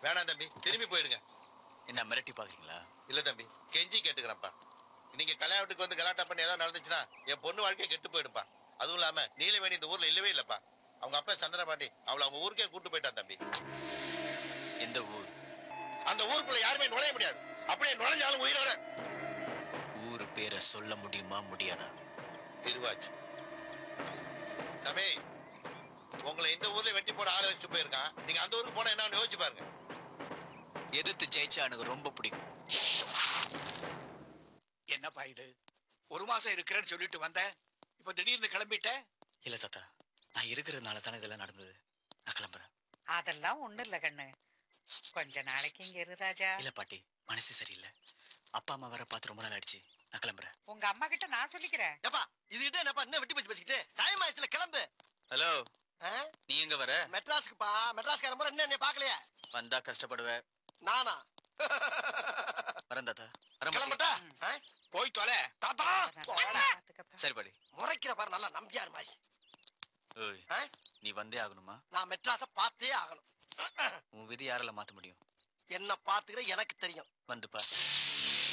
வேணாம் தம்பி திரும்பி போயிடுங்க என்ன மிரட்டி பாக்குறீங்களா இல்ல தம்பி கெஞ்சி கேட்டுக்கிறேன்ப்பா நீங்க கல்யாணத்துக்கு வந்து கலாட்டா பண்ணி ஏதாவது நடந்துச்சுன்னா என் பொண்ணு வாழ்க்கையை கெட்டு போயிடுப்பா அதுவும் இல்லாம நீலவேணி இந்த ஊர்ல இல்லவே இல்லப்பா அவங்க அப்பா சந்திர பாண்டி அவளை அவங்க ஊருக்கே கூட்டு போயிட்டான் தம்பி எந்த ஊர் அந்த ஊருக்குள்ள யாருமே நுழைய முடியாது அப்படியே நுழைஞ்சாலும் உயிரோட ஊர் பேரை சொல்ல முடியுமா முடியாதா திருவாச்சு தம்பி உங்களை இந்த ஊர்ல வெட்டி போட ஆளை வச்சுட்டு போயிருக்கான் நீங்க அந்த ஊருக்கு போனா என்ன யோசிச்சு பாருங்க எதிர்த்து ஜெயிச்சா எனக்கு ரொம்ப பிடிக்கும் என்னப்பா இது ஒரு மாசம் இருக்கிறேன்னு சொல்லிட்டு வந்தேன் இப்ப திடீர்னு கிளம்பிட்ட இல்ல தாத்தா நான் இருக்கிறதுனால தானே இதெல்லாம் நடந்தது நான் கிளம்புறேன் அதெல்லாம் ஒண்ணும் இல்ல கண்ணு கொஞ்ச நாளைக்கு இங்க இரு ராஜா இல்ல பாட்டி மனசு சரியில்லை அப்பா அம்மா வர பார்த்து ரொம்ப நாள் ஆயிடுச்சு நான் கிளம்புறேன் உங்க அம்மா கிட்ட நான் சொல்லிக்கிறேன் ஏப்பா இதுகிட்ட என்னப்பா என்ன வெட்டி பச்சு பேசிக்கிட்டு டைம் ஆயிடுச்சுல கிளம்பு ஹலோ ஆ? நீ எங்க வர மெட்ராஸ்க்குப்பா மெட்ராஸ்கார முறை என்ன என்னை பார்க்கலையா வந்தா கஷ்டப்படுவ நானா வரேன் தாத்தா வரேன் பாட்டி. கிளம்பட்டா ஆ? போய் தொலை தாத்தா நல்லா பாத்துக்கப்பா. சரி பாடி முறைக்கிற பாரு நல்லா நம்பியார் மாதிரி ஓய் ஆ? நீ வந்தே ஆகணுமா நான் மெட்ராஸ பார்த்தே ஆகணும் உன் விதி யாரால மாத்த முடியும் என்ன பாத்துக்கிற எனக்கு தெரியும் வந்து பாரு